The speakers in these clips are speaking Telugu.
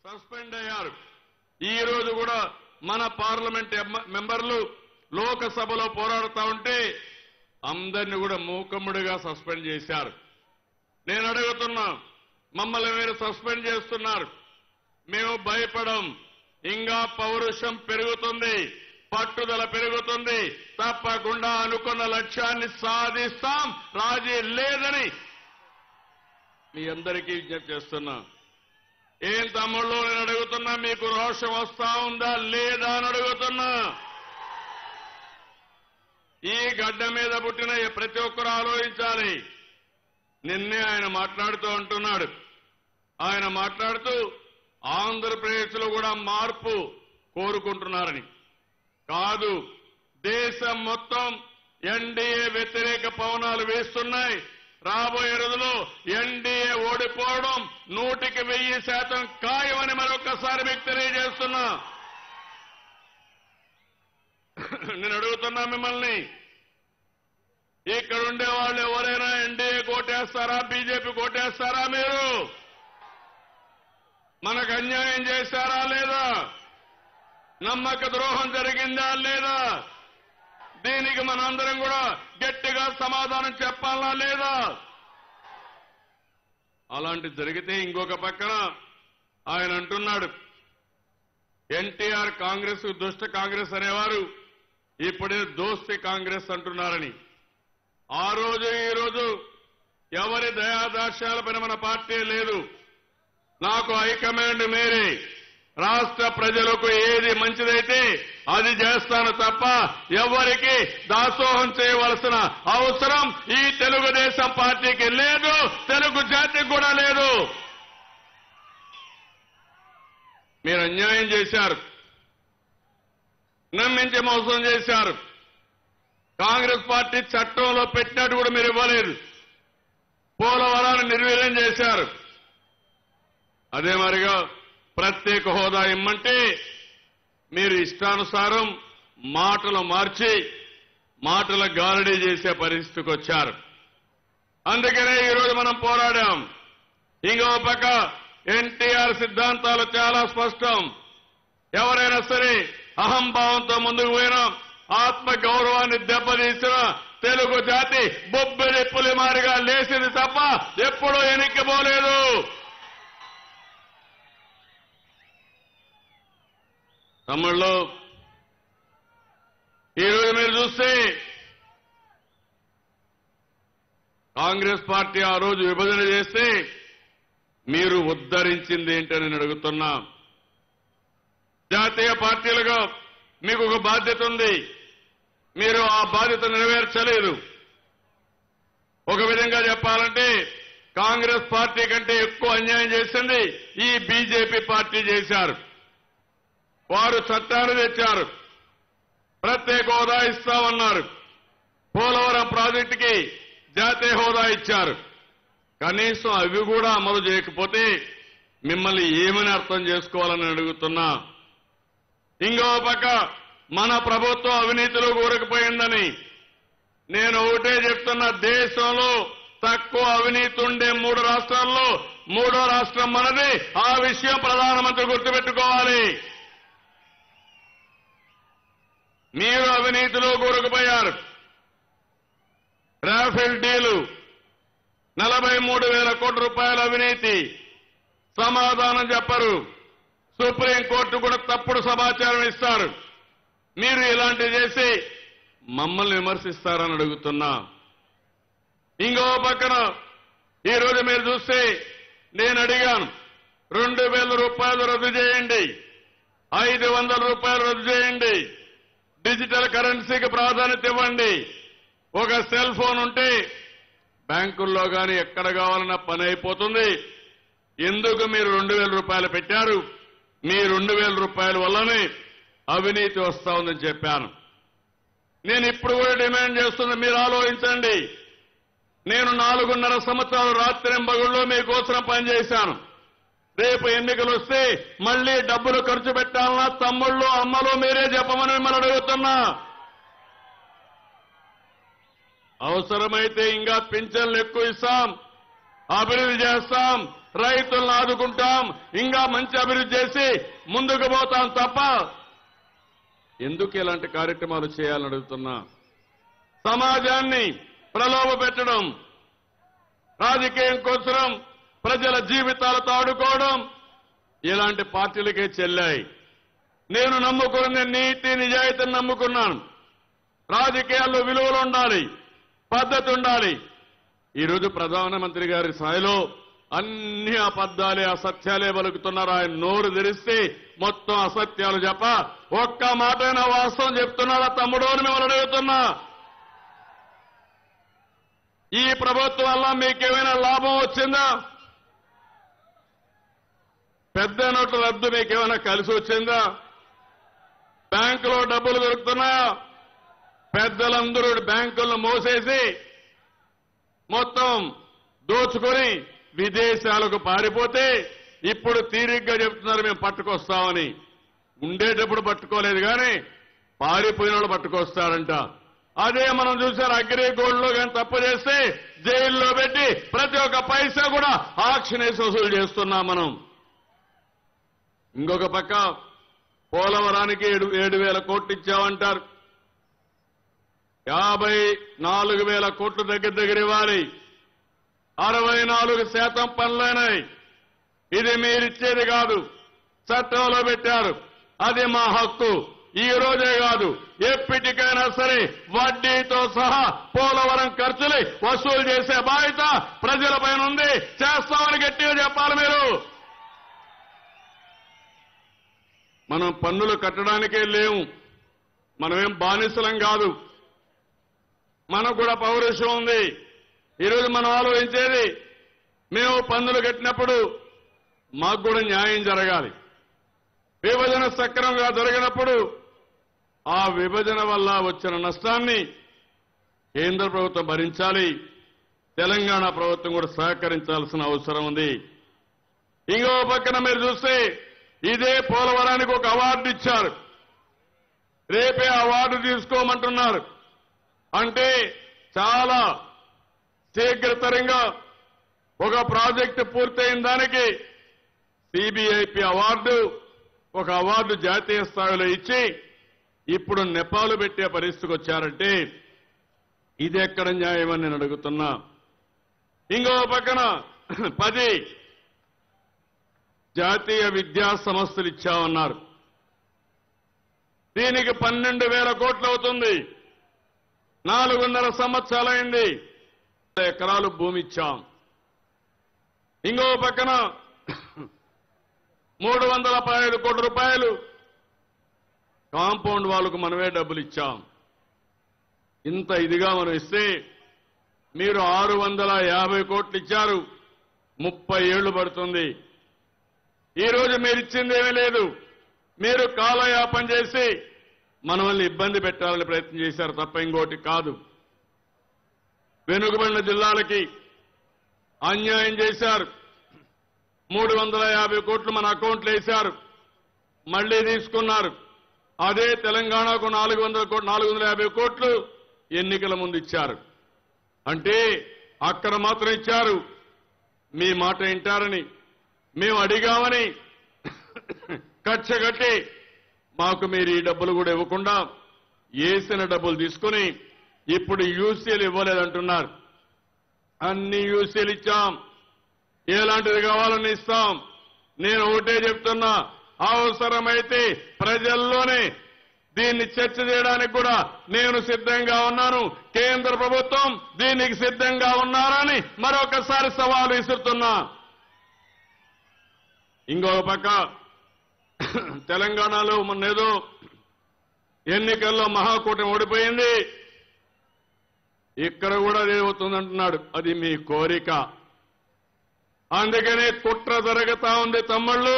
సస్పెండ్ అయ్యారు ఈ రోజు కూడా మన పార్లమెంట్ ఎమ్మ- మెంబర్లు లోకసభలో పోరాడుతా ఉంటే అందరిని కూడా మూకమ్ముడిగా సస్పెండ్ చేశారు నేను అడుగుతున్నా మమ్మల్ని మీరు సస్పెండ్ చేస్తున్నారు మేము భయపడం ఇంకా పౌరుషం పెరుగుతుంది పట్టుదల పెరుగుతుంది తప్పకుండా అనుకున్న లక్ష్యాన్ని సాధిస్తాం రాజీ లేదని మీ అందరికీ విజ్ఞప్తి చేస్తున్నా ఏం తమ్ముళ్ళు నేను అడుగుతున్నా మీకు రోషం వస్తా ఉందా లేదా అని అడుగుతున్నా ఈ గడ్డ మీద పుట్టిన ఈ ప్రతి ఒక్కరు ఆలోచించాలి నిన్నే ఆయన మాట్లాడుతూ అంటున్నాడు ఆయన మాట్లాడుతూ ఆంధ్రప్రదేశ్ లో కూడా మార్పు కోరుకుంటున్నారని కాదు దేశం మొత్తం ఎన్డీఏ వ్యతిరేక పవనాలు వేస్తున్నాయి రాబోయే రోజుల్లో ఎన్డీఏ ఓడిపోవడం నూటికి వెయ్యి శాతం ఖాయమని మరొకసారి మీకు తెలియజేస్తున్నా నేను అడుగుతున్నా మిమ్మల్ని ఇక్కడ ఉండే వాళ్ళు ఎవరైనా ఎన్డీఏ కోటేస్తారా బీజేపీ కోటేస్తారా మీరు మనకు అన్యాయం చేశారా లేదా నమ్మక ద్రోహం జరిగిందా లేదా దీనికి మనందరం కూడా గట్టిగా సమాధానం చెప్పాలా లేదా అలాంటి జరిగితే ఇంకొక పక్కన ఆయన అంటున్నాడు ఎన్టీఆర్ కాంగ్రెస్ దుష్ట కాంగ్రెస్ అనేవారు ఇప్పుడే దోస్తి కాంగ్రెస్ అంటున్నారని ఆ రోజు ఈ రోజు ఎవరి దయాదాక్ష్యాలపైన మన పార్టీ లేదు నాకు హైకమాండ్ మీరే రాష్ట్ర ప్రజలకు ఏది మంచిదైతే అది చేస్తాను తప్ప ఎవరికి దాసోహం చేయవలసిన అవసరం ఈ తెలుగుదేశం పార్టీకి లేదు తెలుగు జాతికి కూడా లేదు మీరు అన్యాయం చేశారు నమ్మించి మోసం చేశారు కాంగ్రెస్ పార్టీ చట్టంలో పెట్టినట్టు కూడా మీరు ఇవ్వలేదు పోలవరాన్ని నిర్వీర్యం చేశారు అదే మరిగా ప్రత్యేక హోదా ఇమ్మంటే మీరు ఇష్టానుసారం మాటలు మార్చి మాటల గారడీ చేసే పరిస్థితికి వచ్చారు అందుకనే ఈరోజు మనం పోరాడాం ఇంకో పక్క ఎన్టీఆర్ సిద్ధాంతాలు చాలా స్పష్టం ఎవరైనా సరే అహంభావంతో ముందుకు పోయినా ఆత్మ గౌరవాన్ని దెబ్బతీసిన తెలుగు జాతి బొబ్బిలి పులిమారిగా లేచింది తప్ప ఎప్పుడూ ఎనిక్కిపోలేదు తమ్ముళ్ళు ఈరోజు మీరు చూస్తే కాంగ్రెస్ పార్టీ ఆ రోజు విభజన చేస్తే మీరు ఉద్ధరించింది ఏంటని నేను అడుగుతున్నా జాతీయ పార్టీలుగా మీకు ఒక బాధ్యత ఉంది మీరు ఆ బాధ్యత నెరవేర్చలేదు ఒక విధంగా చెప్పాలంటే కాంగ్రెస్ పార్టీ కంటే ఎక్కువ అన్యాయం చేసింది ఈ బీజేపీ పార్టీ చేశారు వారు చట్టాలు తెచ్చారు ప్రత్యేక హోదా ఇస్తామన్నారు పోలవరం ప్రాజెక్టుకి జాతీయ హోదా ఇచ్చారు కనీసం అవి కూడా అమలు చేయకపోతే మిమ్మల్ని ఏమని అర్థం చేసుకోవాలని అడుగుతున్నా ఇంకో పక్క మన ప్రభుత్వం అవినీతిలో కూరకపోయిందని నేను ఒకటే చెప్తున్నా దేశంలో తక్కువ అవినీతి ఉండే మూడు రాష్ట్రాల్లో మూడో రాష్ట్రం మనది ఆ విషయం ప్రధానమంత్రి గుర్తుపెట్టుకోవాలి మీరు అవినీతిలో కూరుకుపోయారు రాఫెల్ డీలు నలభై మూడు వేల కోట్ల రూపాయల అవినీతి సమాధానం చెప్పరు సుప్రీంకోర్టు కూడా తప్పుడు సమాచారం ఇస్తారు మీరు ఇలాంటివి చేసి మమ్మల్ని విమర్శిస్తారని అడుగుతున్నా ఇంకో పక్కన ఈ రోజు మీరు చూస్తే నేను అడిగాను రెండు వేల రూపాయలు రద్దు చేయండి ఐదు వందల రూపాయలు రద్దు చేయండి డిజిటల్ కరెన్సీకి ప్రాధాన్యత ఇవ్వండి ఒక సెల్ ఫోన్ ఉంటే బ్యాంకుల్లో గాని ఎక్కడ కావాలన్నా పని అయిపోతుంది ఎందుకు మీరు రెండు వేల రూపాయలు పెట్టారు మీ రెండు వేల రూపాయల వల్లనే అవినీతి వస్తా ఉందని చెప్పాను నేను ఇప్పుడు కూడా డిమాండ్ చేస్తున్నా మీరు ఆలోచించండి నేను నాలుగున్నర సంవత్సరాలు రాత్రింబగుళ్ళు మీకోసం పనిచేశాను రేపు ఎన్నికలు వస్తే మళ్లీ డబ్బులు ఖర్చు పెట్టాలన్నా తమ్ముళ్ళు అమ్మలు మీరే చెప్పమని మిమ్మల్ని అడుగుతున్నా అవసరమైతే ఇంకా పింఛన్లు ఎక్కువ ఇస్తాం అభివృద్ధి చేస్తాం రైతులను ఆదుకుంటాం ఇంకా మంచి అభివృద్ధి చేసి ముందుకు పోతాం తప్ప ఎందుకు ఇలాంటి కార్యక్రమాలు చేయాలని అడుగుతున్నా సమాజాన్ని ప్రలోభ పెట్టడం రాజకీయం కోసం ప్రజల జీవితాలతో ఆడుకోవడం ఇలాంటి పార్టీలకే చెల్లాయి నేను నమ్ముకున్న నీతి నిజాయితీని నమ్ముకున్నాను రాజకీయాల్లో విలువలు ఉండాలి పద్ధతి ఉండాలి ఈరోజు ప్రధానమంత్రి గారి స్థాయిలో అన్ని అబద్దాలే అసత్యాలే పలుకుతున్నారు ఆయన నోరు తెరిస్తే మొత్తం అసత్యాలు చెప్ప ఒక్క మాటైనా వాస్తవం చెప్తున్నారా తమ్ముడు అని మిమ్మల్ని అడుగుతున్నా ఈ ప్రభుత్వం వల్ల మీకేమైనా లాభం వచ్చిందా పెద్ద నోట్ల రద్దు మీకేమైనా కలిసి వచ్చిందా బ్యాంకులో డబ్బులు దొరుకుతున్నాయా పెద్దలందరూ బ్యాంకులను మోసేసి మొత్తం దోచుకొని విదేశాలకు పారిపోతే ఇప్పుడు తీరిగ్గా చెప్తున్నారు మేము పట్టుకొస్తామని ఉండేటప్పుడు పట్టుకోలేదు కానీ పారిపోయిన వాళ్ళు పట్టుకొస్తారంట అదే మనం చూసారు అగ్రి గోల్డ్ లో కానీ తప్పు చేస్తే జైల్లో పెట్టి ప్రతి ఒక్క పైసా కూడా ఆక్షన్ వేసి వసూలు చేస్తున్నాం మనం ఇంకొక పక్క పోలవరానికి ఏడు ఏడు వేల కోట్లు ఇచ్చామంటారు యాభై నాలుగు వేల కోట్లు దగ్గర దగ్గర ఇవ్వాలి అరవై నాలుగు శాతం పనులైనాయి ఇది మీరిచ్చేది కాదు చట్టంలో పెట్టారు అది మా హక్కు ఈ రోజే కాదు ఎప్పటికైనా సరే వడ్డీతో సహా పోలవరం ఖర్చులు వసూలు చేసే బాధ్యత ప్రజలపైన ఉంది చేస్తామని గట్టిగా చెప్పాలి మీరు మనం పన్నులు కట్టడానికే లేవు మనమేం బానిసలం కాదు మనకు కూడా పౌరుషం ఉంది ఈరోజు మనం ఆలోచించేది మేము పన్నులు కట్టినప్పుడు మాకు కూడా న్యాయం జరగాలి విభజన సక్రమంగా జరిగినప్పుడు ఆ విభజన వల్ల వచ్చిన నష్టాన్ని కేంద్ర ప్రభుత్వం భరించాలి తెలంగాణ ప్రభుత్వం కూడా సహకరించాల్సిన అవసరం ఉంది ఇంకో పక్కన మీరు చూస్తే ఇదే పోలవరానికి ఒక అవార్డు ఇచ్చారు రేపే అవార్డు తీసుకోమంటున్నారు అంటే చాలా శీఘ్రతరంగా ఒక ప్రాజెక్టు పూర్తయిన దానికి సిబిఐపి అవార్డు ఒక అవార్డు జాతీయ స్థాయిలో ఇచ్చి ఇప్పుడు నెపాలు పెట్టే పరిస్థితికి వచ్చారంటే ఇది ఎక్కడ న్యాయమని నేను అడుగుతున్నా ఇంకో పక్కన పది జాతీయ విద్యా సంస్థలు ఇచ్చామన్నారు దీనికి పన్నెండు వేల కోట్లు అవుతుంది నాలుగున్నర సంవత్సరాలైంది ఎకరాలు భూమి ఇచ్చాం ఇంకో పక్కన మూడు వందల పదహైదు కోట్ల రూపాయలు కాంపౌండ్ వాళ్ళకు మనమే డబ్బులు ఇచ్చాం ఇంత ఇదిగా మనం ఇస్తే మీరు ఆరు వందల యాభై కోట్లు ఇచ్చారు ముప్పై ఏళ్లు పడుతుంది ఈ రోజు మీరు ఇచ్చింది ఏమీ లేదు మీరు కాలయాపన చేసి మనల్ని ఇబ్బంది పెట్టాలని ప్రయత్నం చేశారు తప్ప ఇంకోటి కాదు వెనుకబడిన జిల్లాలకి అన్యాయం చేశారు మూడు వందల యాభై కోట్లు మన అకౌంట్లో వేశారు మళ్లీ తీసుకున్నారు అదే తెలంగాణకు నాలుగు వందల కోట్లు నాలుగు వందల యాభై కోట్లు ఎన్నికల ముందు ఇచ్చారు అంటే అక్కడ మాత్రం ఇచ్చారు మీ మాట వింటారని మేము అడిగామని కచ్చగట్టి మాకు మీరు ఈ డబ్బులు కూడా ఇవ్వకుండా వేసిన డబ్బులు తీసుకుని ఇప్పుడు యూసీలు ఇవ్వలేదంటున్నారు అన్ని యూసీలు ఇచ్చాం ఎలాంటిది కావాలని ఇస్తాం నేను ఒకటే చెప్తున్నా అవసరమైతే ప్రజల్లోనే దీన్ని చర్చ చేయడానికి కూడా నేను సిద్ధంగా ఉన్నాను కేంద్ర ప్రభుత్వం దీనికి సిద్ధంగా ఉన్నారని మరొకసారి సవాలు విసురుతున్నా ఇంకొక పక్క తెలంగాణలో మొన్నేదో ఎన్నికల్లో మహాకూటమి ఓడిపోయింది ఇక్కడ కూడా అదే అవుతుందంటున్నాడు అది మీ కోరిక అందుకనే కుట్ర జరుగుతా ఉంది తమ్ముళ్ళు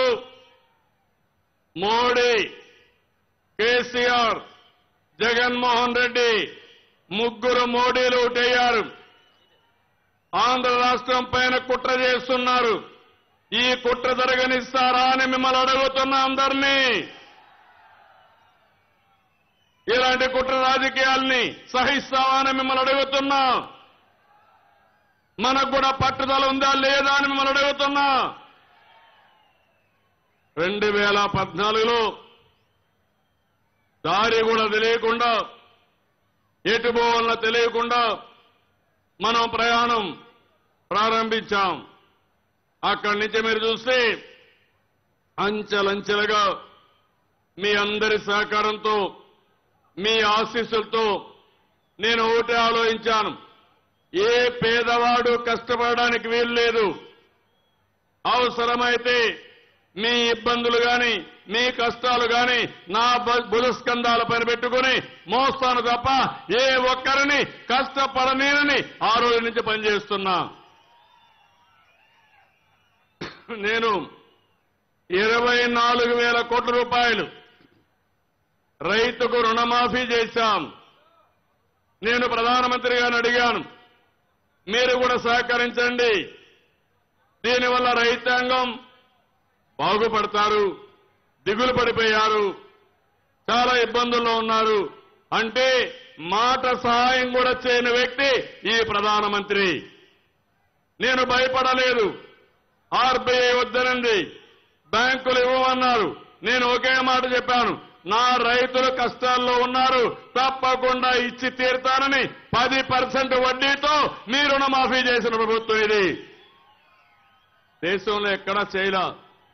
మోడీ కేసీఆర్ జగన్మోహన్ రెడ్డి ముగ్గురు మోడీలు ఒకటయ్యారు ఆంధ్ర రాష్ట్రం పైన కుట్ర చేస్తున్నారు ఈ కుట్ర జరగనిస్తారా అని మిమ్మల్ని అడుగుతున్నా అందరినీ ఇలాంటి కుట్ర రాజకీయాల్ని సహిస్తావా అని మిమ్మల్ని అడుగుతున్నా మనకు కూడా పట్టుదల ఉందా లేదా అని మిమ్మల్ని అడుగుతున్నా రెండు వేల పద్నాలుగులో దారి కూడా తెలియకుండా ఎటు పోవాలన్నా తెలియకుండా మనం ప్రయాణం ప్రారంభించాం అక్కడి నుంచి మీరు చూస్తే అంచెలంచెలుగా మీ అందరి సహకారంతో మీ ఆశీస్సులతో నేను ఒకటే ఆలోచించాను ఏ పేదవాడు కష్టపడడానికి వీలు లేదు అవసరమైతే మీ ఇబ్బందులు గాని మీ కష్టాలు గాని నా బ- భుజస్కంధాల పైన పెట్టుకుని మోస్తాను తప్ప ఏ ఒక్కరిని కష్టపడనేనని ఆ రోజు నుంచి పనిచేస్తున్నా నేను ఇరవై నాలుగు వేల కోట్ల రూపాయలు రైతుకు రుణమాఫీ చేశాం నేను ప్రధానమంత్రి గారిని అడిగాను మీరు కూడా సహకరించండి దీనివల్ల రైతాంగం బాగుపడతారు దిగులు పడిపోయారు చాలా ఇబ్బందుల్లో ఉన్నారు అంటే మాట సహాయం కూడా చేయని వ్యక్తి ఈ ప్రధానమంత్రి నేను భయపడలేదు ఆర్బీఐ వద్దనండి బ్యాంకులు ఇవ్వమన్నారు నేను ఒకే మాట చెప్పాను నా రైతులు కష్టాల్లో ఉన్నారు తప్పకుండా ఇచ్చి తీరుతానని పది పర్సెంట్ వడ్డీతో మీ రుణమాఫీ చేసిన ప్రభుత్వం ఇది దేశంలో ఎక్కడా చేయలా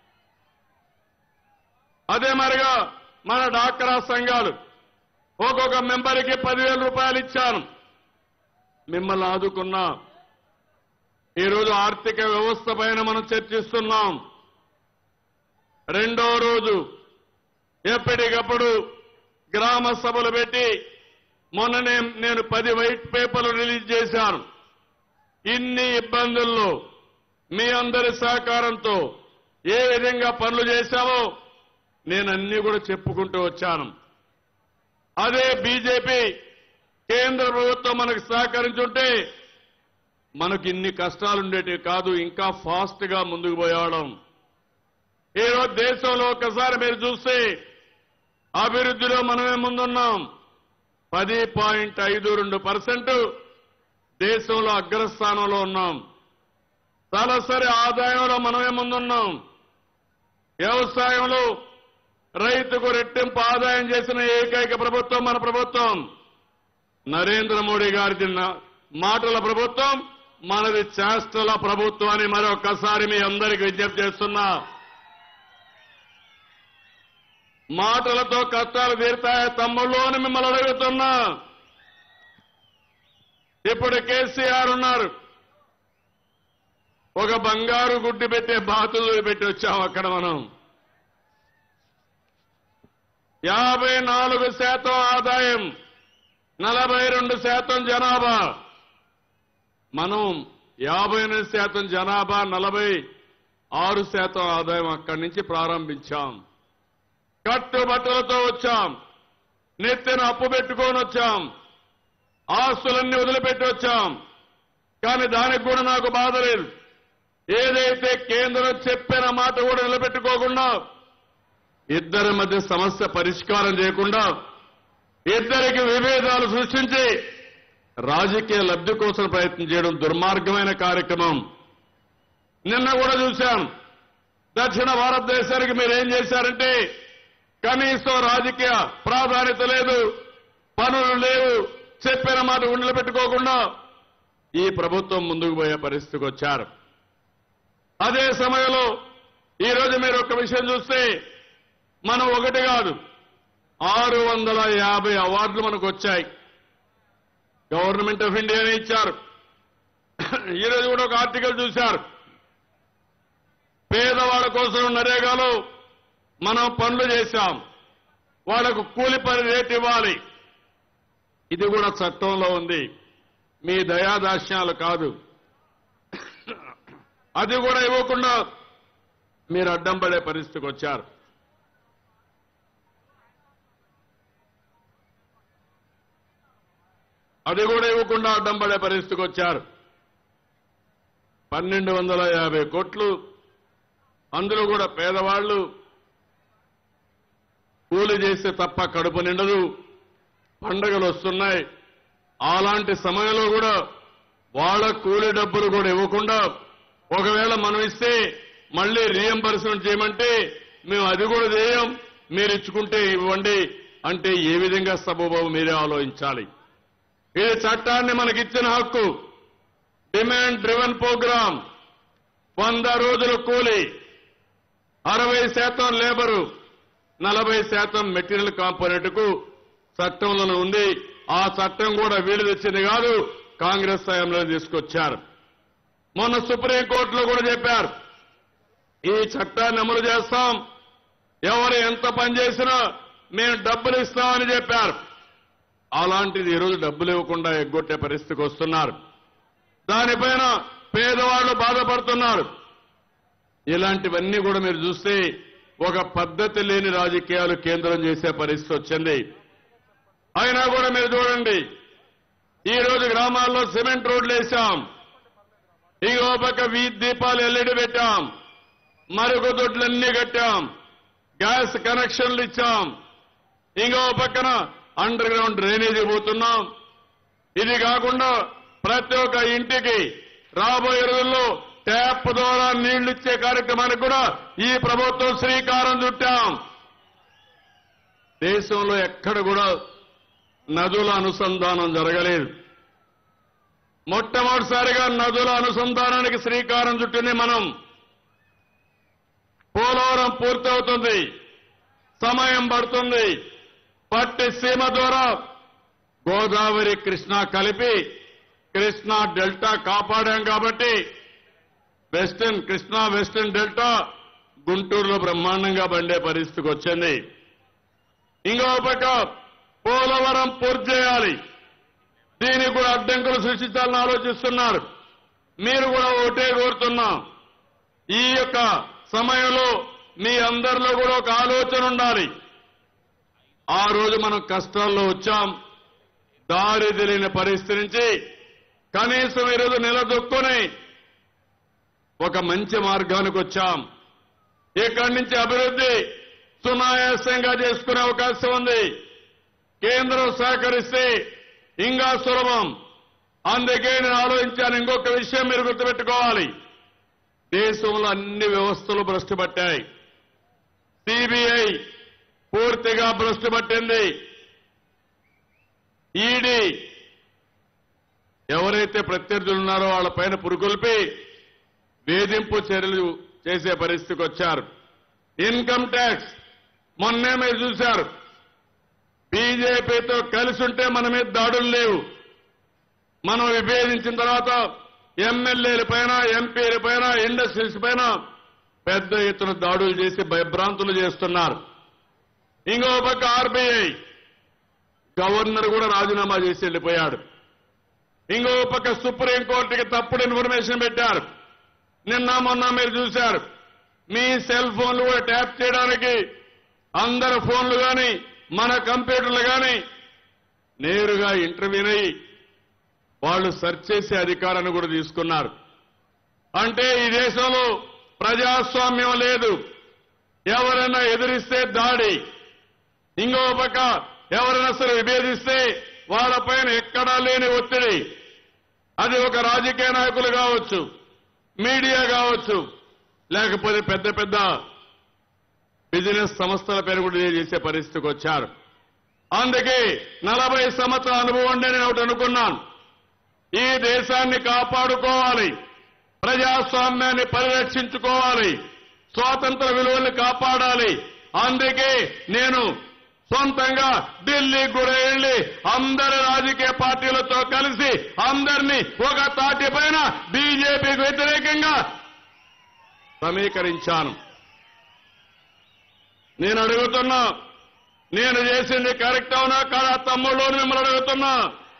అదే మరిగా మన డాక్రా సంఘాలు ఒక్కొక్క మెంబర్కి పదివేల రూపాయలు ఇచ్చాను మిమ్మల్ని ఆదుకున్నా ఈరోజు ఆర్థిక వ్యవస్థ పైన మనం చర్చిస్తున్నాం రెండో రోజు ఎప్పటికప్పుడు గ్రామ సభలు పెట్టి మొన్ననే నేను పది వైట్ పేపర్లు రిలీజ్ చేశాను ఇన్ని ఇబ్బందుల్లో మీ అందరి సహకారంతో ఏ విధంగా పనులు చేశామో నేను అన్ని కూడా చెప్పుకుంటూ వచ్చాను అదే బీజేపీ కేంద్ర ప్రభుత్వం మనకు సహకరించుంటే మనకు ఇన్ని కష్టాలుండేటివి కాదు ఇంకా ఫాస్ట్ గా ముందుకు పోయేవాళ్ళం ఈరోజు దేశంలో ఒకసారి మీరు చూస్తే అభివృద్ధిలో మనమే ముందున్నాం పది పాయింట్ ఐదు రెండు పర్సెంట్ దేశంలో అగ్రస్థానంలో ఉన్నాం తలసరి ఆదాయంలో మనమే ముందున్నాం వ్యవసాయంలో రైతుకు రెట్టింపు ఆదాయం చేసిన ఏకైక ప్రభుత్వం మన ప్రభుత్వం నరేంద్ర మోడీ గారి మాటల ప్రభుత్వం మనది చేష్టల ప్రభుత్వం అని మరొకసారి మీ అందరికి విజ్ఞప్తి చేస్తున్నా మాటలతో కష్టాలు తీరుతాయి తమ్ముళ్ళు అని మిమ్మల్ని అడుగుతున్నా ఇప్పుడు కేసీఆర్ ఉన్నారు ఒక బంగారు గుడ్డి పెట్టే బాతులు పెట్టి వచ్చాం అక్కడ మనం యాభై నాలుగు శాతం ఆదాయం నలభై రెండు శాతం జనాభా మనం యాభై ఎనిమిది శాతం జనాభా నలభై ఆరు శాతం ఆదాయం అక్కడి నుంచి ప్రారంభించాం కట్టుబట్టలతో వచ్చాం నెత్తిన అప్పు పెట్టుకొని వచ్చాం ఆస్తులన్నీ వదిలిపెట్టి వచ్చాం కానీ దానికి కూడా నాకు బాధ లేదు ఏదైతే కేంద్రం చెప్పిన మాట కూడా నిలబెట్టుకోకుండా ఇద్దరి మధ్య సమస్య పరిష్కారం చేయకుండా ఇద్దరికి విభేదాలు సృష్టించి రాజకీయ లబ్ధి కోసం ప్రయత్నం చేయడం దుర్మార్గమైన కార్యక్రమం నిన్న కూడా చూశాం దక్షిణ భారతదేశానికి మీరు ఏం చేశారంటే కనీసం రాజకీయ ప్రాధాన్యత లేదు పనులు లేవు చెప్పిన మాట నిలబెట్టుకోకుండా ఈ ప్రభుత్వం ముందుకు పోయే పరిస్థితికి వచ్చారు అదే సమయంలో ఈ రోజు మీరు ఒక విషయం చూస్తే మనం ఒకటి కాదు ఆరు వందల యాభై అవార్డులు మనకు వచ్చాయి గవర్నమెంట్ ఆఫ్ ఇండియానే ఇచ్చారు ఈ రోజు కూడా ఒక ఆర్టికల్ చూశారు పేదవాళ్ళ కోసం నరేగాలో మనం పనులు చేశాం వాళ్లకు కూలి పని రేటు ఇవ్వాలి ఇది కూడా చట్టంలో ఉంది మీ దయాదాస్యాలు కాదు అది కూడా ఇవ్వకుండా మీరు అడ్డం పడే పరిస్థితికి వచ్చారు అది కూడా ఇవ్వకుండా అడ్డం పడే పరిస్థితికి వచ్చారు పన్నెండు వందల యాభై కోట్లు అందులో కూడా పేదవాళ్లు కూలి చేస్తే తప్ప కడుపు నిండదు పండగలు వస్తున్నాయి అలాంటి సమయంలో కూడా వాళ్ళ కూలి డబ్బులు కూడా ఇవ్వకుండా ఒకవేళ మనం ఇస్తే మళ్ళీ రీఎంబర్స్మెంట్ చేయమంటే మేము అది కూడా చేయం మీరు ఇచ్చుకుంటే ఇవ్వండి అంటే ఏ విధంగా సబూబాబు మీరే ఆలోచించాలి ఇది చట్టాన్ని మనకిచ్చిన హక్కు డిమాండ్ డ్రివెన్ ప్రోగ్రాం వంద రోజుల కూలి అరవై శాతం లేబరు నలభై శాతం మెటీరియల్ కాంపోనెంట్ కు చట్టంలో ఉంది ఆ చట్టం కూడా వీలు తెచ్చింది కాదు కాంగ్రెస్ హయాంలో తీసుకొచ్చారు మొన్న సుప్రీంకోర్టులో కూడా చెప్పారు ఈ చట్టాన్ని అమలు చేస్తాం ఎవరు ఎంత పని చేసినా మేము డబ్బులు ఇస్తామని చెప్పారు అలాంటిది ఈరోజు డబ్బులు ఇవ్వకుండా ఎగ్గొట్టే పరిస్థితికి వస్తున్నారు దానిపైన పేదవాళ్లు బాధపడుతున్నారు ఇలాంటివన్నీ కూడా మీరు చూస్తే ఒక పద్ధతి లేని రాజకీయాలు కేంద్రం చేసే పరిస్థితి వచ్చింది అయినా కూడా మీరు చూడండి ఈ రోజు గ్రామాల్లో సిమెంట్ రోడ్లు వేశాం ఇంకో పక్క వీధి దీపాలు ఎల్లిడి పెట్టాం మరుగుదొడ్లన్నీ కట్టాం గ్యాస్ కనెక్షన్లు ఇచ్చాం ఇంకో పక్కన అండర్ గ్రౌండ్ డ్రైనేజీ పోతున్నాం ఇది కాకుండా ప్రతి ఒక్క ఇంటికి రాబోయే రోజుల్లో ట్యాప్ ద్వారా నీళ్లు ఇచ్చే కార్యక్రమానికి కూడా ఈ ప్రభుత్వం శ్రీకారం చుట్టాం దేశంలో ఎక్కడ కూడా నదుల అనుసంధానం జరగలేదు మొట్టమొదటిసారిగా నదుల అనుసంధానానికి శ్రీకారం చుట్టింది మనం పోలవరం పూర్తవుతుంది సమయం పడుతుంది పట్టి సీమ ద్వారా గోదావరి కృష్ణా కలిపి కృష్ణా డెల్టా కాపాడాం కాబట్టి వెస్టర్న్ కృష్ణా వెస్టర్న్ డెల్టా గుంటూరులో బ్రహ్మాండంగా బండే పరిస్థితికి వచ్చింది ఇంకో పక్క పోలవరం పూర్తి చేయాలి దీనికి కూడా అడ్డంకులు సృష్టించాలని ఆలోచిస్తున్నారు మీరు కూడా ఒకటే కోరుతున్నాం ఈ యొక్క సమయంలో మీ అందరిలో కూడా ఒక ఆలోచన ఉండాలి ఆ రోజు మనం కష్టాల్లో వచ్చాం దారి తెలియని పరిస్థితి నుంచి కనీసం ఈరోజు నిలదొక్కుని ఒక మంచి మార్గానికి వచ్చాం ఇక్కడి నుంచి అభివృద్ధి సునాయాసంగా చేసుకునే అవకాశం ఉంది కేంద్రం సహకరిస్తే ఇంకా సులభం అందుకే నేను ఆలోచించాను ఇంకొక విషయం మీరు గుర్తుపెట్టుకోవాలి దేశంలో అన్ని వ్యవస్థలు భ్రష్టు పట్టాయి సిబిఐ పూర్తిగా భ్రష్టు పట్టింది ఈడీ ఎవరైతే ప్రత్యర్థులు ఉన్నారో వాళ్ళ పైన పురుకొల్పి వేధింపు చర్యలు చేసే పరిస్థితికి వచ్చారు ఇన్కమ్ ట్యాక్స్ మొన్నే మీరు చూశారు బీజేపీతో కలిసి ఉంటే మన మీద దాడులు లేవు మనం విభేదించిన తర్వాత ఎమ్మెల్యేల పైన ఎంపీల పైన ఇండస్ట్రీస్ పైన పెద్ద ఎత్తున దాడులు చేసి భయభ్రాంతులు చేస్తున్నారు ఇంకో పక్క ఆర్బీఐ గవర్నర్ కూడా రాజీనామా చేసి వెళ్ళిపోయాడు ఇంకో పక్క సుప్రీంకోర్టుకి తప్పుడు ఇన్ఫర్మేషన్ పెట్టారు నిన్న మొన్న మీరు చూశారు మీ సెల్ ఫోన్లు కూడా ట్యాప్ చేయడానికి అందరి ఫోన్లు కానీ మన కంప్యూటర్లు కానీ నేరుగా ఇంటర్వ్యూన్ అయ్యి వాళ్ళు సెర్చ్ చేసే అధికారాన్ని కూడా తీసుకున్నారు అంటే ఈ దేశంలో ప్రజాస్వామ్యం లేదు ఎవరైనా ఎదిరిస్తే దాడి ఇంకో పక్క ఎవరైనా సరే విభేదిస్తే వాళ్ళపైన ఎక్కడా లేని ఒత్తిడి అది ఒక రాజకీయ నాయకులు కావచ్చు మీడియా కావచ్చు లేకపోతే పెద్ద పెద్ద బిజినెస్ సంస్థల పేరు కూడా చేసే పరిస్థితికి వచ్చారు అందుకే నలభై సంవత్సరాల అనుభవం ఉండే నేను ఒకటి అనుకున్నాను ఈ దేశాన్ని కాపాడుకోవాలి ప్రజాస్వామ్యాన్ని పరిరక్షించుకోవాలి స్వాతంత్ర విలువల్ని కాపాడాలి అందుకే నేను సొంతంగా ఢిల్లీ కూడా వెళ్లి అందరి రాజకీయ పార్టీలతో కలిసి అందరినీ ఒక తాటి పైన బీజేపీకి వ్యతిరేకంగా సమీకరించాను నేను అడుగుతున్నా నేను చేసింది కరెక్ట్ అవునా కాదా తమ్ముళ్ళు అని మిమ్మల్ని అడుగుతున్నా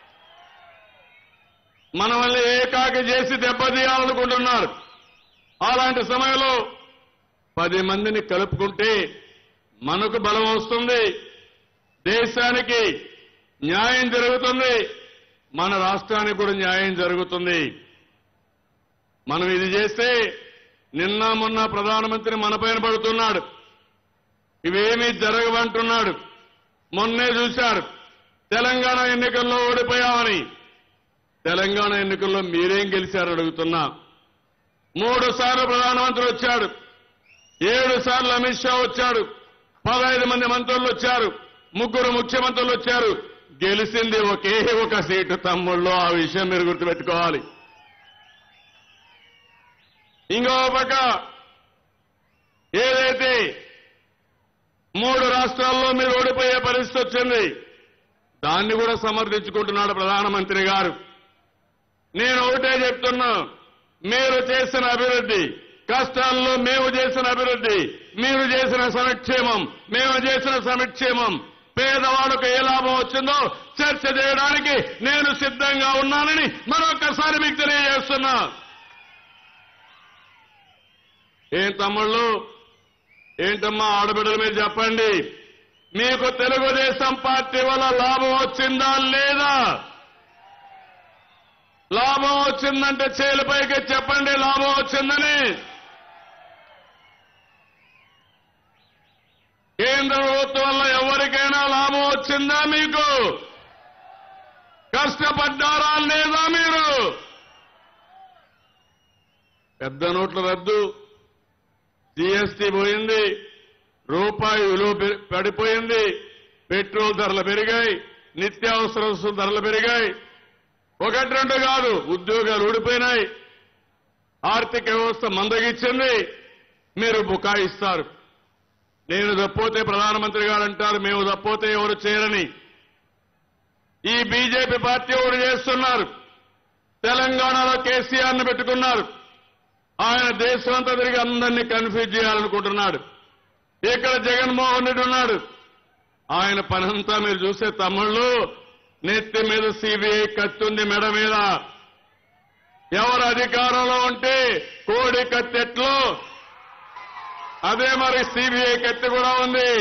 మన వల్ల ఏకాకి చేసి దెబ్బతీయాలనుకుంటున్నారు అలాంటి సమయంలో పది మందిని కలుపుకుంటే మనకు బలం వస్తుంది దేశానికి న్యాయం జరుగుతుంది మన రాష్ట్రానికి కూడా న్యాయం జరుగుతుంది మనం ఇది చేస్తే నిన్న మొన్న ప్రధానమంత్రి మన పైన పడుతున్నాడు ఇవేమీ జరగవంటున్నాడు మొన్నే చూశారు తెలంగాణ ఎన్నికల్లో ఓడిపోయామని తెలంగాణ ఎన్నికల్లో మీరేం గెలిచారని అడుగుతున్నా మూడు సార్లు ప్రధానమంత్రి వచ్చాడు ఏడు సార్లు అమిత్ షా వచ్చాడు పదహైదు మంది మంత్రులు వచ్చారు ముగ్గురు ముఖ్యమంత్రులు వచ్చారు గెలిచింది ఒకే ఒక సీటు తమ్ముళ్ళు ఆ విషయం మీరు గుర్తుపెట్టుకోవాలి ఇంకో పక్క ఏదైతే మూడు రాష్ట్రాల్లో మీరు ఓడిపోయే పరిస్థితి వచ్చింది దాన్ని కూడా సమర్థించుకుంటున్నాడు ప్రధానమంత్రి గారు నేను ఒకటే చెప్తున్నా మీరు చేసిన అభివృద్ధి కష్టాల్లో మేము చేసిన అభివృద్ధి మీరు చేసిన సంక్షేమం మేము చేసిన సంక్షేమం పేదవాళ్ళకు ఏ లాభం వచ్చిందో చర్చ చేయడానికి నేను సిద్ధంగా ఉన్నానని మరొకసారి మీకు తెలియజేస్తున్నా ఏం తమ్ముళ్ళు ఏంటమ్మా ఆడబిడ్డల మీద చెప్పండి మీకు తెలుగుదేశం పార్టీ వల్ల లాభం వచ్చిందా లేదా లాభం వచ్చిందంటే చేలిపైకి చెప్పండి లాభం వచ్చిందని కేంద్ర ప్రభుత్వం వల్ల ఎవరికైనా లాభం వచ్చిందా మీకు కష్టపడ్డారా లేదా మీరు పెద్ద నోట్ల రద్దు జీఎస్టీ పోయింది రూపాయి విలువ పె- పడిపోయింది పెట్రోల్ ధరలు పెరిగాయి నిత్యావసర వస్తువుల ధరలు పెరిగాయి ఒకటి రెండు కాదు ఉద్యోగాలు ఊడిపోయినాయి ఆర్థిక వ్యవస్థ మందగిచ్చింది మీరు బుకాయిస్తారు నేను తప్పోతే ప్రధానమంత్రి గారు అంటారు మేము తప్పోతే ఎవరు చేయరని ఈ బీజేపీ పార్టీ ఎవరు చేస్తున్నారు తెలంగాణలో కేసీఆర్ ను పెట్టుకున్నారు ఆయన దేశమంతా తిరిగి అందరినీ కన్ఫ్యూజ్ చేయాలనుకుంటున్నాడు ఇక్కడ జగన్మోహన్ రెడ్డి ఉన్నాడు ఆయన పనంతా మీరు చూసే తమ్ముళ్ళు నెత్తి మీద సిబిఐ కత్తుంది మెడ మీద ఎవరు అధికారంలో ఉంటే కోడి కత్తెట్లో అదే మరి సిబిఐ కత్తి కూడా ఉంది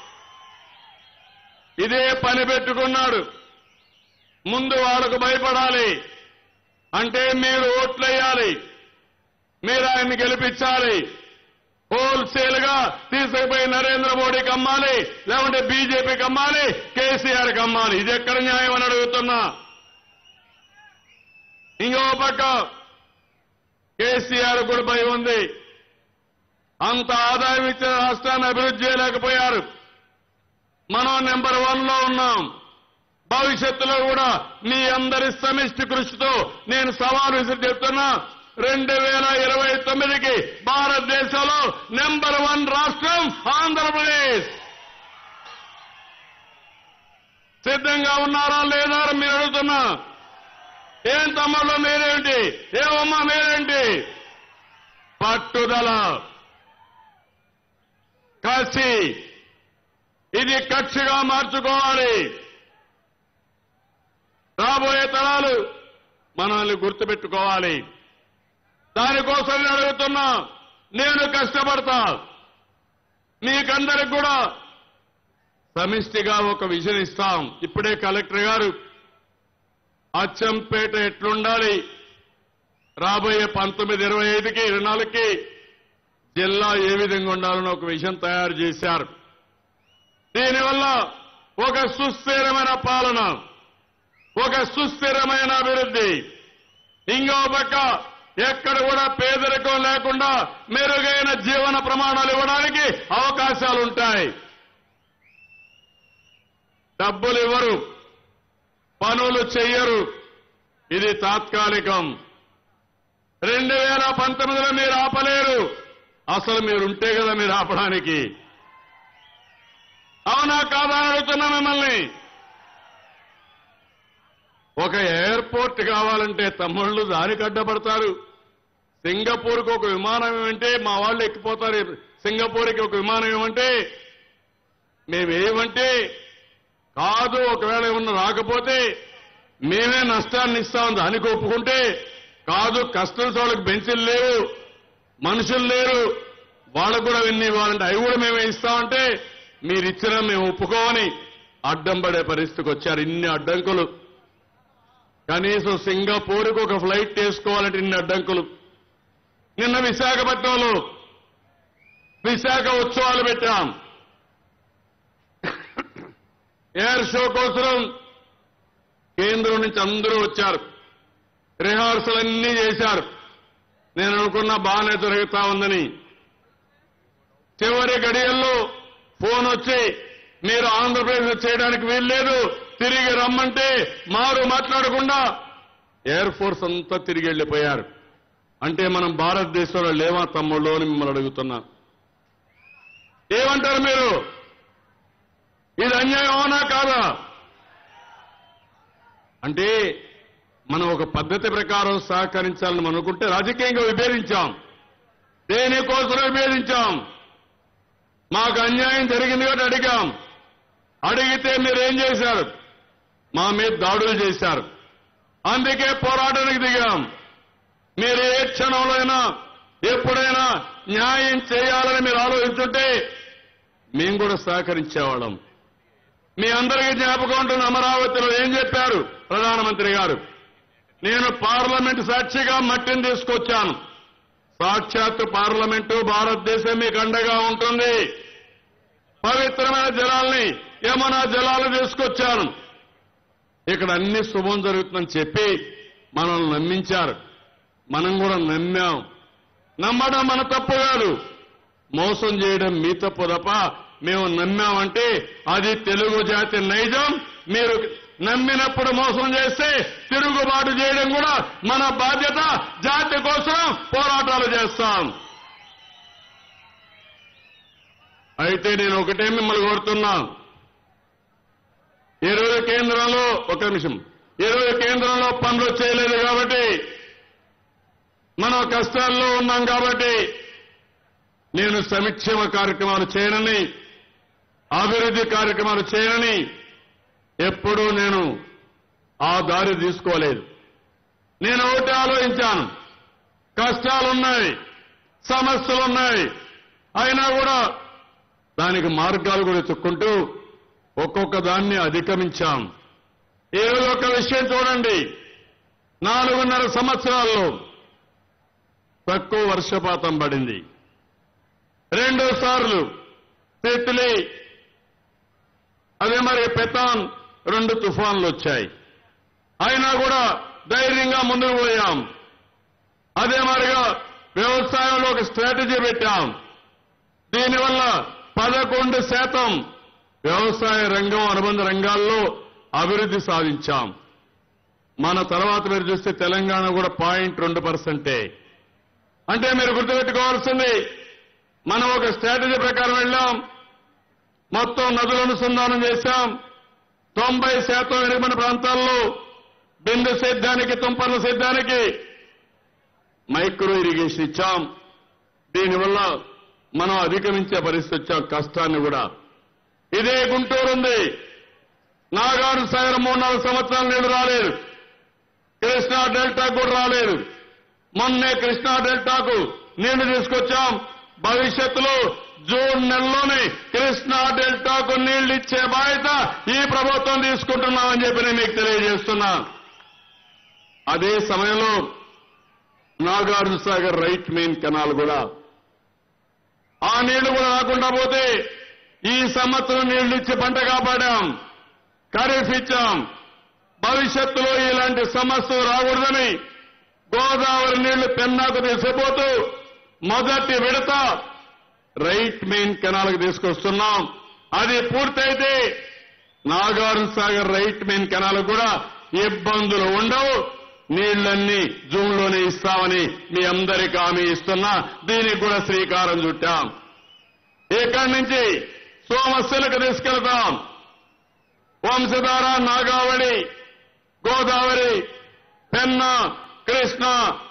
ఇదే పని పెట్టుకున్నాడు ముందు వాళ్ళకు భయపడాలి అంటే మీరు ఓట్లేయాలి మీరు ఆయన్ని గెలిపించాలి హోల్సేల్ గా తీసుకుపోయి నరేంద్ర మోడీకి అమ్మాలి లేకుంటే బీజేపీకి అమ్మాలి కేసీఆర్కి అమ్మాలి ఇది ఎక్కడ న్యాయం అని అడుగుతున్నా ఇంకో పక్క కేసీఆర్ కూడా భయం ఉంది అంత ఆదాయం ఇచ్చిన రాష్ట్రాన్ని అభివృద్ధి చేయలేకపోయారు మనం నెంబర్ వన్ లో ఉన్నాం భవిష్యత్తులో కూడా మీ అందరి సమిష్టి కృషితో నేను సవాలు విసిరి చెప్తున్నా రెండు వేల ఇరవై తొమ్మిదికి భారతదేశంలో నెంబర్ వన్ రాష్ట్రం ఆంధ్రప్రదేశ్ సిద్ధంగా ఉన్నారా లేదా అని మీరు అడుగుతున్నా ఏం తమ్ముళ్ళు మీరేంటి ఏమమ్మా మీరేంటి పట్టుదల కసి ఇది కక్షగా మార్చుకోవాలి రాబోయే తరాలు మనల్ని గుర్తుపెట్టుకోవాలి దానికోసం నేను అడుగుతున్నా నేను కష్టపడతా మీకందరికి కూడా సమిష్టిగా ఒక విజన్ ఇస్తాం ఇప్పుడే కలెక్టర్ గారు అచ్చంపేట ఎట్లుండాలి రాబోయే పంతొమ్మిది ఇరవై ఐదుకి ఇరవై నాలుగుకి జిల్లా ఏ విధంగా ఉండాలని ఒక విషయం తయారు చేశారు దీనివల్ల ఒక సుస్థిరమైన పాలన ఒక సుస్థిరమైన అభివృద్ధి ఇంకో పక్క ఎక్కడ కూడా పేదరికం లేకుండా మెరుగైన జీవన ప్రమాణాలు ఇవ్వడానికి అవకాశాలు ఉంటాయి డబ్బులు ఇవ్వరు పనులు చెయ్యరు ఇది తాత్కాలికం రెండు వేల పంతొమ్మిదిలో మీరు ఆపలేరు అసలు మీరుంటే కదా మీరు ఆపడానికి అవునా కాదా అని అడుగుతున్నా మిమ్మల్ని ఒక ఎయిర్పోర్ట్ కావాలంటే తమ్ముళ్ళు దానికి అడ్డపడతారు సింగపూర్కి ఒక విమానం ఏమంటే మా వాళ్ళు ఎక్కిపోతారు సింగపూర్కి ఒక విమానం ఏమంటే మేమేమంటే కాదు ఒకవేళ ఏమన్నా రాకపోతే మేమే నష్టాన్ని ఇస్తాం దానికి ఒప్పుకుంటే కాదు కస్టమ్స్ వాళ్ళకి బెంచీలు లేవు మనుషులు లేరు వాళ్ళకు కూడా విన్ని ఇవ్వాలంటే అవి కూడా మేమే ఇస్తామంటే మీరు ఇచ్చినా మేము ఒప్పుకోమని అడ్డం పడే పరిస్థితికి వచ్చారు ఇన్ని అడ్డంకులు కనీసం సింగపూర్కి ఒక ఫ్లైట్ చేసుకోవాలంటే ఇన్ని అడ్డంకులు నిన్న విశాఖపట్నంలో విశాఖ ఉత్సవాలు పెట్టాం ఎయిర్ షో కోసం కేంద్రం నుంచి అందరూ వచ్చారు రిహార్సల్ అన్నీ చేశారు నేను అనుకున్న బాగానే జరుగుతా ఉందని చివరి గడియల్లో ఫోన్ వచ్చి మీరు ఆంధ్రప్రదేశ్ చేయడానికి వీల్లేదు తిరిగి రమ్మంటే మారు మాట్లాడకుండా ఎయిర్ ఫోర్స్ అంతా తిరిగి వెళ్ళిపోయారు అంటే మనం భారతదేశంలో లేవా తమ్ముళ్ళు అని మిమ్మల్ని అడుగుతున్నా ఏమంటారు మీరు ఇది అన్యాయం అవునా కాదా అంటే మనం ఒక పద్ధతి ప్రకారం సహకరించాలని మనం అనుకుంటే రాజకీయంగా విభేదించాం దేనికోసం విభేదించాం మాకు అన్యాయం జరిగింది కాబట్టి అడిగాం అడిగితే మీరేం చేశారు మా మీద దాడులు చేశారు అందుకే పోరాటానికి దిగాం మీరు ఏ క్షణంలో అయినా ఎప్పుడైనా న్యాయం చేయాలని మీరు ఆలోచించుంటే మేము కూడా సహకరించేవాళ్ళం మీ అందరికీ జ్ఞాపకం ఉంటుంది అమరావతిలో ఏం చెప్పారు ప్రధానమంత్రి గారు నేను పార్లమెంట్ సాక్షిగా మట్టిని తీసుకొచ్చాను సాక్షాత్ పార్లమెంటు భారతదేశం మీకు అండగా ఉంటుంది పవిత్రమైన జలాల్ని యమునా జలాలు తీసుకొచ్చాను ఇక్కడ అన్ని శుభం జరుగుతుందని చెప్పి మనల్ని నమ్మించారు మనం కూడా నమ్మాం నమ్మడం మన తప్పు కాదు మోసం చేయడం మీ తప్పు తప్ప మేము నమ్మామంటే అది తెలుగు జాతి నైజం మీరు నమ్మినప్పుడు మోసం చేస్తే తిరుగుబాటు చేయడం కూడా మన బాధ్యత జాతి కోసం పోరాటాలు చేస్తాం అయితే నేను ఒకటే మిమ్మల్ని కోరుతున్నా ఈరోజు కేంద్రంలో ఒక నిమిషం ఈరోజు కేంద్రంలో పనులు చేయలేదు కాబట్టి మనం కష్టాల్లో ఉన్నాం కాబట్టి నేను సంక్షేమ కార్యక్రమాలు చేయనని అభివృద్ధి కార్యక్రమాలు చేయనని ఎప్పుడూ నేను ఆ దారి తీసుకోలేదు నేను ఒకటి ఆలోచించాను కష్టాలున్నాయి సమస్యలున్నాయి అయినా కూడా దానికి మార్గాలు కూడా చెక్కుంటూ ఒక్కొక్క దాన్ని అధిగమించాం ఈరోజు ఒక విషయం చూడండి నాలుగున్నర సంవత్సరాల్లో తక్కువ వర్షపాతం పడింది రెండు సార్లు తిత్లీ అదే మరి పెతాన్ రెండు తుఫాన్లు వచ్చాయి అయినా కూడా ధైర్యంగా ముందుకు పోయాం అదే మరిగా వ్యవసాయంలో ఒక స్ట్రాటజీ పెట్టాం దీనివల్ల పదకొండు శాతం వ్యవసాయ రంగం అనుబంధ రంగాల్లో అభివృద్ధి సాధించాం మన తర్వాత మీరు చూస్తే తెలంగాణ కూడా పాయింట్ రెండు పర్సెంటే అంటే మీరు గుర్తుపెట్టుకోవాల్సింది మనం ఒక స్ట్రాటజీ ప్రకారం వెళ్ళాం మొత్తం నదుల అనుసంధానం చేశాం తొంభై శాతం వెనుకబడిన ప్రాంతాల్లో బిందు సేద్యానికి తుంపర్ల సేద్యానికి మైక్రో ఇరిగేషన్ ఇచ్చాం దీనివల్ల మనం అధిగమించే పరిస్థితి వచ్చాం కష్టాన్ని కూడా ఇదే గుంటూరు ఉంది నాగార్జున సాగర్ మూడు నాలుగు సంవత్సరాలు నీళ్లు రాలేదు కృష్ణా డెల్టాకు కూడా రాలేదు మొన్నే కృష్ణా డెల్టాకు నీళ్లు తీసుకొచ్చాం భవిష్యత్తులో జూన్ నెలలోనే కృష్ణా డెల్టాకు నీళ్లు ఇచ్చే బాధ్యత ఈ ప్రభుత్వం తీసుకుంటున్నామని చెప్పి నేను మీకు తెలియజేస్తున్నా అదే సమయంలో Nagarjuna Sagar right main canal కూడా ఆ నీళ్లు కూడా రాకుండా పోతే ఈ సంవత్సరం నీళ్లు ఇచ్చి పంట కాపాడాం ఖరీఫ్ ఇచ్చాం భవిష్యత్తులో ఇలాంటి సమస్యలు రాకూడదని గోదావరి నీళ్లు పెన్నాకు తీసుకుపోతూ మొదటి విడత రైట్ మెయిన్ కెనాల్కి తీసుకొస్తున్నాం అది పూర్తయితే Nagarjuna Sagar right main canal కూడా ఇబ్బందులు ఉండవు నీళ్లన్నీ జూన్లోనే ఇస్తామని మీ అందరికీ హామీ ఇస్తున్నా దీనికి కూడా శ్రీకారం చుట్టాం ఇక్కడి నుంచి సోమశిలకు తీసుకెళ్తాం వంశధార నాగావళి గోదావరి పెన్న కృష్ణ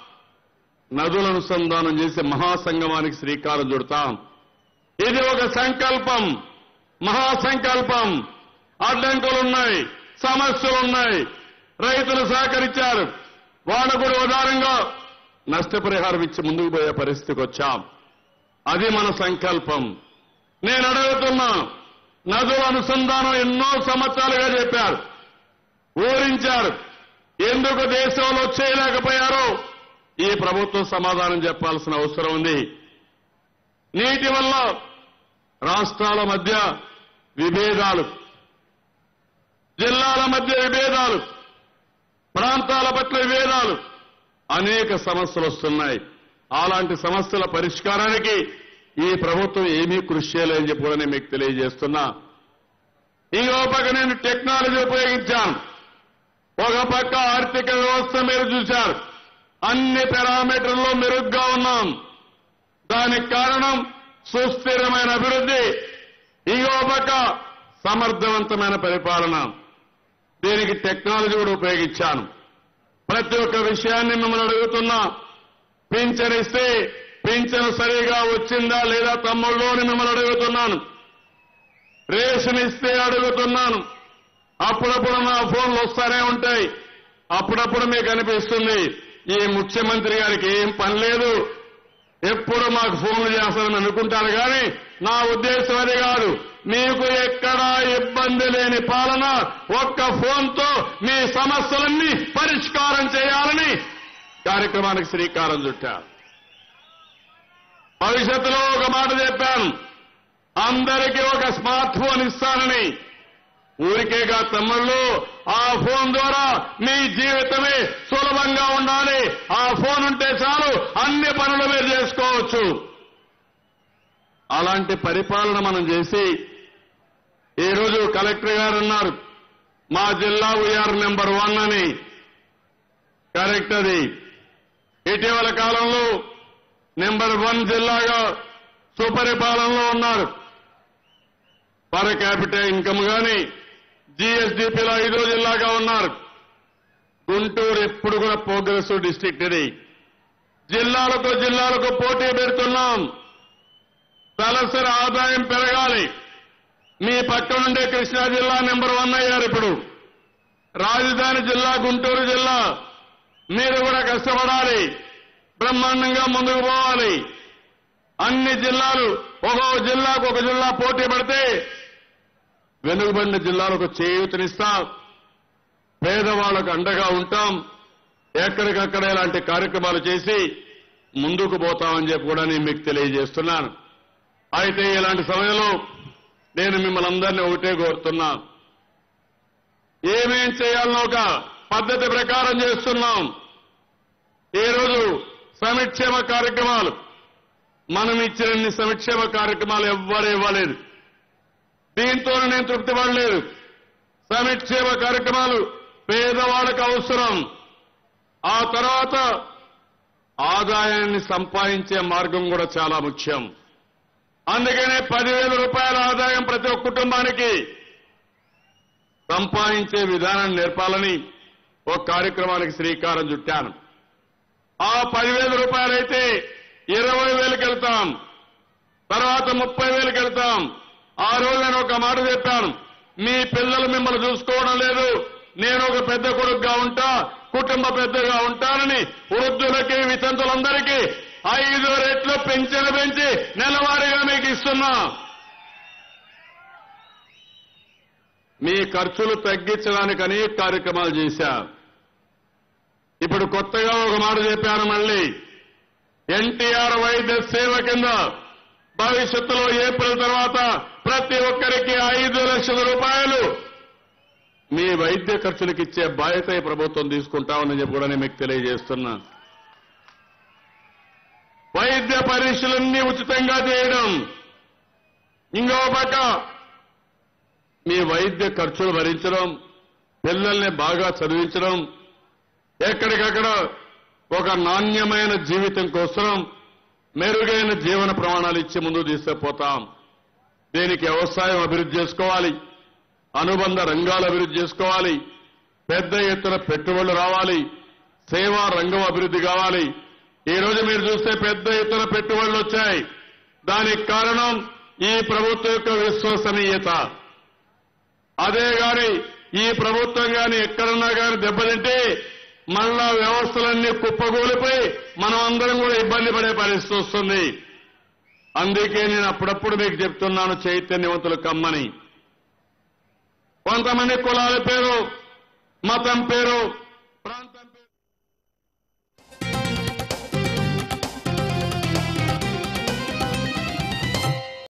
నదుల అనుసంధానం చేసి మహాసంగమానికి శ్రీకారం చుడతాం ఇది ఒక సంకల్పం మహాసంకల్పం అడ్డంకులున్నాయి సమస్యలున్నాయి రైతులు సహకరించారు వాళ్ళు కూడా ఉదారంగా నష్టపరిహారం ఇచ్చి ముందుకు పోయే పరిస్థితికి వచ్చాం అది మన సంకల్పం నేను అడుగుతున్నా నదుల అనుసంధానం ఎన్నో సంవత్సరాలుగా చెప్పారు ఊరించారు ఎందుకు దేశంలో చేయలేకపోయారో ఈ ప్రభుత్వం సమాధానం చెప్పాల్సిన అవసరం ఉంది నీటి వల్ల రాష్ట్రాల మధ్య విభేదాలు జిల్లాల మధ్య విభేదాలు ప్రాంతాల పట్ల విభేదాలు అనేక సమస్యలు వస్తున్నాయి అలాంటి సమస్యల పరిష్కారానికి ఈ ప్రభుత్వం ఏమీ కృషి చేయలేదని చెప్పి కూడా నేను మీకు తెలియజేస్తున్నా ఇంకో పక్క నేను టెక్నాలజీ ఉపయోగించాను ఒక పక్క ఆర్థిక వ్యవస్థ మీరు చూశారు అన్ని పారామీటర్లో మెరుగ్గా ఉన్నాం దానికి కారణం సుస్థిరమైన అభివృద్ధి ఇంకో పక్క సమర్థవంతమైన పరిపాలన దీనికి టెక్నాలజీ కూడా ఉపయోగించాను ప్రతి ఒక్క విషయాన్ని మిమ్మల్ని అడుగుతున్నా పింఛన్ ఇస్తే పింఛన్ సరిగా వచ్చిందా లేదా తమ్ముళ్ళు అని మిమ్మల్ని అడుగుతున్నాను రేషన్ ఇస్తే అడుగుతున్నాను అప్పుడప్పుడు నా ఫోన్లు వస్తానే ఉంటాయి అప్పుడప్పుడు మీకు అనిపిస్తుంది ఈ ముఖ్యమంత్రి గారికి ఏం పని లేదు ఎప్పుడు మాకు ఫోన్లు చేస్తారని అనుకుంటారు కానీ నా ఉద్దేశం అది కాదు మీకు ఎక్కడా ఇబ్బంది లేని పాలన ఒక్క ఫోన్తో మీ సమస్యలన్నీ పరిష్కారం చేయాలని కార్యక్రమానికి శ్రీకారం చుట్టారు భవిష్యత్తులో ఒక మాట చెప్పాను అందరికీ ఒక స్మార్ట్ ఫోన్ ఇస్తానని ఊరికేగా తమ్ముళ్ళు ఆ ఫోన్ ద్వారా మీ జీవితమే సులభంగా ఉండాలి ఆ ఫోన్ ఉంటే చాలు అన్ని పనులు మీరు చేసుకోవచ్చు అలాంటి పరిపాలన మనం చేసి ఈరోజు కలెక్టర్ గారు అన్నారు మా జిల్లా వీఆర్ నెంబర్ వన్ అని కరెక్ట్ అది ఇటీవల కాలంలో నెంబర్ వన్ జిల్లాగా సుపరిపాలనలో ఉన్నారు పర్ క్యాపిటల్ ఇన్కమ్ గాని జీఎస్డీపీలో ఐదో జిల్లాగా ఉన్నారు గుంటూరు ఎప్పుడు కూడా ప్రోగ్రెసివ్ డిస్టిక్ట్ ఇది జిల్లాలకు జిల్లాలకు పోటీ పెడుతున్నాం తలసరి ఆదాయం పెరగాలి మీ పక్క నుండే కృష్ణా జిల్లా నెంబర్ వన్ అయ్యారు ఇప్పుడు రాజధాని జిల్లా గుంటూరు జిల్లా మీరు కూడా కష్టపడాలి బ్రహ్మాండంగా ముందుకు పోవాలి అన్ని జిల్లాలు ఒక్కో జిల్లాకు ఒక జిల్లా పోటీ పడితే వెనుకబడిన జిల్లాలకు చేయూతనిస్తాం పేదవాళ్లకు అండగా ఉంటాం ఎక్కడికక్కడ ఇలాంటి కార్యక్రమాలు చేసి ముందుకు పోతామని చెప్పి కూడా నేను మీకు తెలియజేస్తున్నాను అయితే ఇలాంటి సమయంలో నేను మిమ్మల్ని అందరినీ ఒకటే కోరుతున్నా ఏమేం చేయాలనో ఒక పద్ధతి ప్రకారం చేస్తున్నాం ఈరోజు సంక్షేమ కార్యక్రమాలు మనం ఇచ్చినన్ని సంక్షేమ కార్యక్రమాలు ఎవ్వరు ఇవ్వలేదు దీంతో నేను తృప్తి పడలేదు సంక్షేమ కార్యక్రమాలు పేదవాళ్ళకు అవసరం ఆ తర్వాత ఆదాయాన్ని సంపాదించే మార్గం కూడా చాలా ముఖ్యం అందుకనే పదివేల రూపాయల ఆదాయం ప్రతి ఒక్క కుటుంబానికి సంపాదించే విధానాన్ని నేర్పాలని ఒక కార్యక్రమానికి శ్రీకారం చుట్టాను ఆ పదివేల రూపాయలైతే ఇరవై వేలకు వెళ్తాం తర్వాత ముప్పై వేలకు వెళ్తాం ఆ రోజు నేను ఒక మాట చెప్పాను మీ పిల్లలు మిమ్మల్ని చూసుకోవడం లేదు నేను ఒక పెద్ద కొడుకుగా ఉంటా కుటుంబ పెద్దగా ఉంటానని వృద్ధులకి వితంతులందరికీ ఐదు రెట్లు పెంచిన పెంచి నెలవారీగా మీకు ఇస్తున్నా మీ ఖర్చులు తగ్గించడానికి అనేక కార్యక్రమాలు చేశా ఇప్పుడు కొత్తగా ఒక మాట చెప్పాను మళ్ళీ ఎన్టీఆర్ వైద్య సేవ కింద భవిష్యత్తులో ఏప్రిల్ తర్వాత ప్రతి ఒక్కరికి ఐదు లక్షల రూపాయలు మీ వైద్య ఖర్చులకు ఇచ్చే బాధ్యత ఈ ప్రభుత్వం తీసుకుంటామని చెప్పి కూడా నేను మీకు తెలియజేస్తున్నా వైద్య పరీక్షలన్నీ ఉచితంగా చేయడం ఇంకో పక్క మీ వైద్య ఖర్చులు భరించడం పిల్లల్ని బాగా చదివించడం ఎక్కడికక్కడ ఒక నాణ్యమైన జీవితం కోసం మెరుగైన జీవన ప్రమాణాలు ఇచ్చి ముందుకు తీసుకుపోతాం దీనికి వ్యవసాయం అభివృద్ధి చేసుకోవాలి అనుబంధ రంగాలు అభివృద్ధి చేసుకోవాలి పెద్ద ఎత్తున పెట్టుబడులు రావాలి సేవా రంగం అభివృద్ధి కావాలి ఈ రోజు మీరు చూస్తే పెద్ద ఎత్తున పెట్టుబడులు వచ్చాయి దానికి కారణం ఈ ప్రభుత్వం యొక్క విశ్వసనీయత అదే గాని ఈ ప్రభుత్వం గాని ఎక్కడున్నా గాని దెబ్బతింటే మళ్ళా వ్యవస్థలన్నీ కుప్పగూలిపోయి మనం అందరం కూడా ఇబ్బంది పడే పరిస్థితి వస్తుంది అందుకే నేను అప్పుడప్పుడు మీకు చెప్తున్నాను చైతన్యవంతులు కమ్మని కొంతమంది కులాల పేరు మతం పేరు ప్రాంతం